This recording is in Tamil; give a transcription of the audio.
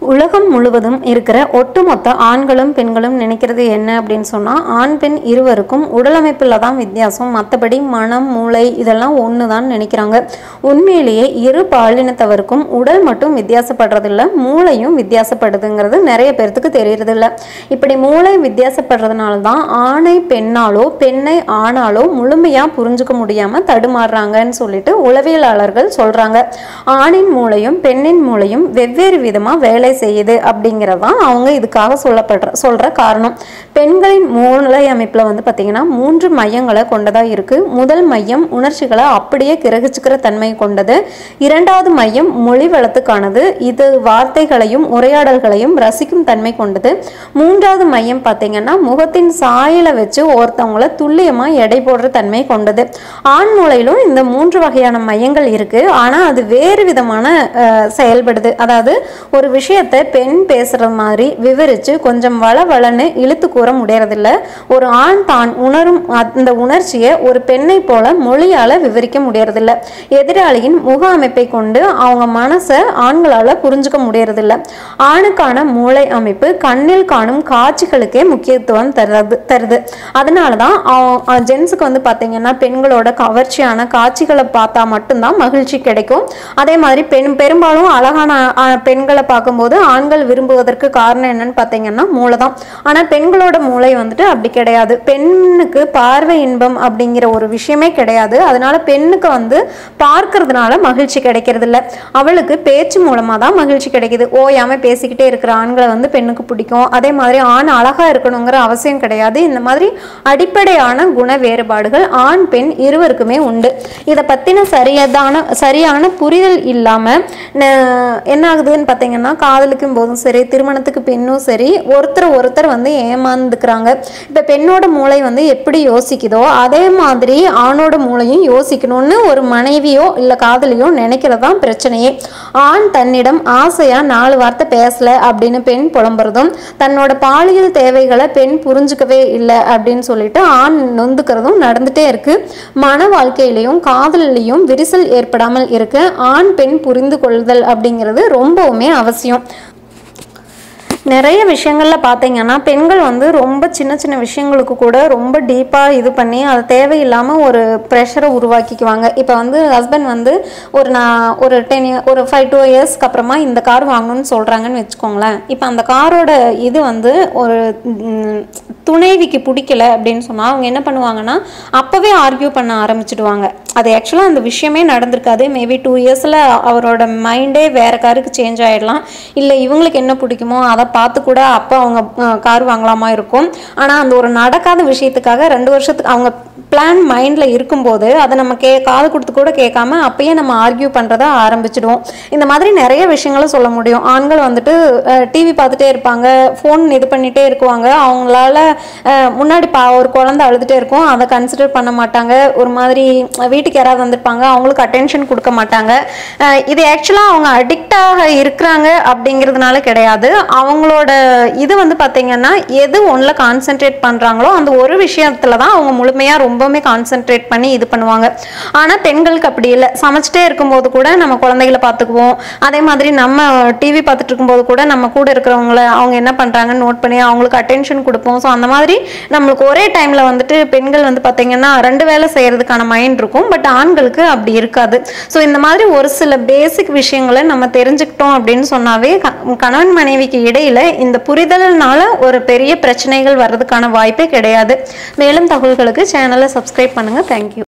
உலகம் முழுவதும் இருக்கிற ஒட்டுமொத்த ஆண்களும் பெண்களும் நினைக்கிறது என்ன அப்படின்னு சொன்னால் ஆண் பெண் இருவருக்கும் உடலமைப்பில் தான் வித்தியாசம் மற்றபடி மனம் மூளை இதெல்லாம் ஒன்று தான் நினைக்கிறாங்க உண்மையிலேயே இரு பாலினத்தவருக்கும் உடல் மட்டும் வித்தியாசப்படுறதில்ல மூளையும் வித்தியாசப்படுதுங்கிறது நிறைய பேர்த்துக்கு தெரியறதில்ல இப்படி மூளை வித்தியாசப்படுறதுனால தான் ஆணை பெண்ணாலோ பெண்ணை ஆணாலோ முழுமையாக புரிஞ்சுக்க முடியாமல் தடுமாறுறாங்கன்னு சொல்லிட்டு உளவியலாளர்கள் சொல்கிறாங்க ஆணின் மூளையும் பெண்ணின் மூளையும் வெவ்வேறு விதமாக வேலை செய்யுது அப்படிங்கிறது தான் அவங்க இதுக்காக சொல்லப்படுற சொல்கிற காரணம் பெண்களின் மூளை அமைப்பில் வந்து பார்த்திங்கன்னா மூன்று மையங்களை கொண்டதாக இருக்குது முதல் மையம் உணர்ச்சிகளை அப்படியே கிரகிச்சுக்கிற தன்மை கொண்டது இரண்டாவது மையம் மொழி வளத்துக்கானது இது வார்த்தைகளையும் உரையாடல்களையும் ரசிக்கும் தன்மை கொண்டது மூன்றாவது மையம் பார்த்தீங்கன்னா முகத்தின் சாயலை வச்சு ஒருத்தவங்கள துல்லியமாக எடை போடுற தன்மை கொண்டது ஆண் மூளையிலும் இந்த மூன்று வகையான மையங்கள் இருக்குது ஆனால் அது வேறு விதமான அஹ், செயல்படுது அதாவது ஒரு விஷயத்தை பெண் பேசுகிற மாதிரி விவரித்து கொஞ்சம் வள வளன்னு இழுத்து கூற முடியறதில்ல ஒரு ஆண் தான் உணரும் அந்த உணர்ச்சியை ஒரு பெண்ணை போல மொழியால் விவரிக்க முடியறதில்ல எதிராளியின் முக அமைப்பை கொண்டு அவங்க மனசை ஆண்களால் புரிஞ்சுக்க முடியறதில்ல ஆணுக்கான மூளை அமைப்பு கண்ணில் காணும் காட்சிகளுக்கே முக்கியத்துவம் தருது தருது அதனால தான் ஜென்ஸுக்கு வந்து பார்த்தீங்கன்னா பெண்களோட கவர்ச்சியான காட்சிகளை பார்த்தா மட்டும்தான் மகிழ்ச்சி கிடைக்கும் அதே மாதிரி பெண் பெரும்பாலும் அழகான ஆ, பெண்களை பார்க்கும்போது ஆண்கள் விரும்புவதற்கு காரணம் என்னன்னு பார்த்தீங்கன்னா மூளை தான் ஆனால் பெண்களோட மூளை வந்துட்டு அப்படி கிடையாது பெண்ணுக்கு பார்வை இன்பம் அப்படிங்கிற ஒரு விஷயமே கிடையாது அதனால பெண்ணுக்கு வந்து பார்க்கறதுனால மகிழ்ச்சி கிடைக்கிறது இல்ல அவளுக்கு பேச்சு மூலமாக தான் மகிழ்ச்சி கிடைக்குது ஓயாம பேசிக்கிட்டே இருக்கிற ஆண்களை வந்து பெண்ணுக்கு பிடிக்கும் அதே மாதிரி ஆண் அழகா இருக்கணுங்கிற அவசியம் கிடையாது இந்த மாதிரி அடிப்படையான குண வேறுபாடுகள் ஆண் பெண் இருவருக்குமே உண்டு இதை பற்றின சரியாதான சரியான புரிதல் இல்லாமல் என்ன ஆகுதுன்னு பார்த்தீங்கன்னா காதலிக்கும் போதும் சரி திருமணத்துக்கு பின்னும் சரி ஒருத்தர் ஒருத்தர் வந்து ஏமாந்துக்கிறாங்க இப்போ பெண்ணோட மூளை வந்து எப்படி யோசிக்குதோ அதே மாதிரி ஆணோட மூளையும் யோசிக்கணும்னு ஒரு மனைவியோ இல்லை காதலியோ நினைக்கிறது தான் பிரச்சனையே ஆண் தன்னிடம் ஆசையா நாலு வார்த்தை பேசல அப்படின்னு பெண் புலம்புறதும் தன்னோட பாலியல் தேவைகளை பெண் புரிஞ்சுக்கவே இல்லை அப்படின்னு சொல்லிட்டு ஆண் நொந்துக்கிறதும் நடந்துட்டே இருக்கு மன வாழ்க்கையிலையும் காதலிலையும் விரிசல் ஏற்படாமல் இருக்க ஆண் பெண் புரிந்து கொள்ளுதல் அப்படிங்கிறது ரொம்பவுமே அவசியம் நிறைய விஷயங்களில் பார்த்தீங்கன்னா பெண்கள் வந்து ரொம்ப சின்ன சின்ன விஷயங்களுக்கு கூட ரொம்ப டீப்பாக இது பண்ணி அது தேவையில்லாமல் ஒரு ப்ரெஷரை உருவாக்கிக்குவாங்க இப்போ வந்து ஹஸ்பண்ட் வந்து ஒரு நான் ஒரு டென் ஒரு ஃபைவ் டூ இயர்ஸ்க்கு அப்புறமா இந்த கார் வாங்கணும்னு சொல்கிறாங்கன்னு வச்சுக்கோங்களேன் இப்போ அந்த காரோட இது வந்து ஒரு ம், துணைவிக்கு பிடிக்கல அப்படின்னு சொன்னால் அவங்க என்ன பண்ணுவாங்கன்னா அப்போவே ஆர்கியூ பண்ண ஆரம்பிச்சிடுவாங்க அது ஆக்சுவலாக அந்த விஷயமே நடந்திருக்காது மேபி டூ இயர்ஸில் அவரோட மைண்டே வேறு காருக்கு சேஞ்ச் ஆகிடலாம் இல்லை இவங்களுக்கு என்ன பிடிக்குமோ அதை பார்த்து கூட அப்போ அவங்க கார் வாங்கலாமா இருக்கும் ஆனால் அந்த ஒரு நடக்காத விஷயத்துக்காக ரெண்டு வருஷத்துக்கு அவங்க பிளான் மைண்டில் இருக்கும்போது அதை நம்ம கே காது கொடுத்து கூட கேட்காம அப்பயே நம்ம ஆர்கியூ பண்ணுறத ஆரம்பிச்சிடுவோம் இந்த மாதிரி நிறைய விஷயங்களை சொல்ல முடியும் ஆண்கள் வந்துட்டு டிவி பார்த்துட்டே இருப்பாங்க ஃபோன் இது பண்ணிகிட்டே இருக்குவாங்க அவங்களால அஹ், முன்னாடி பா ஒரு குழந்தை அழுதுகிட்டே இருக்கும் அதை கன்சிடர் பண்ண மாட்டாங்க ஒரு மாதிரி அஹ், வீட்டுக்கு யாராவது வந்திருப்பாங்க அவங்களுக்கு அட்டென்ஷன் கொடுக்க மாட்டாங்க அஹ், இது ஆக்சுவலாக அவங்க அடிக்டாக இருக்கிறாங்க அப்படிங்கிறதுனால கிடையாது அவங்களோட இது வந்து பார்த்தீங்கன்னா எது ஒன்றில் கான்சென்ட்ரேட் பண்ணுறாங்களோ அந்த ஒரு விஷயத்தில் தான் அவங்க முழுமையாக ரொம்பவுமே கான்சென்ட்ரேட் பண்ணி இது பண்ணுவாங்க ஆனால் பெண்களுக்கு அப்படி இல்லை சமைச்சிட்டே இருக்கும்போது கூட நம்ம குழந்தைகளை பார்த்துக்குவோம் அதே மாதிரி நம்ம டிவி பார்த்துட்டு இருக்கும்போது கூட நம்ம கூட இருக்கிறவங்கள அவங்க என்ன பண்ணுறாங்கன்னு நோட் பண்ணி அவங்களுக்கு அட்டென்ஷன் கொடுப்போம் ஸோ அந்த மாதிரி நம்மளுக்கு ஒரே டைமில் வந்துட்டு பெண்கள் வந்து பார்த்தீங்கன்னா ரெண்டு வேலை செய்கிறதுக்கான மைண்ட் இருக்கும் பட் ஆண்களுக்கு அப்படி இருக்காது ஸோ இந்த மாதிரி ஒரு சில பேசிக் விஷயங்களை நம்ம தெரிஞ்சுக்கிட்டோம் அப்படின்னு சொன்னாவே க- கணவன் மனைவிக்கு இடையில இந்த புரிதல்னால ஒரு பெரிய பிரச்சனைகள் வர்றதுக்கான வாய்ப்பே கிடையாது மேலும் தகவல்களுக்கு சேனலை சப்ஸ்கிரைப் பண்ணுங்க தேங்க்யூ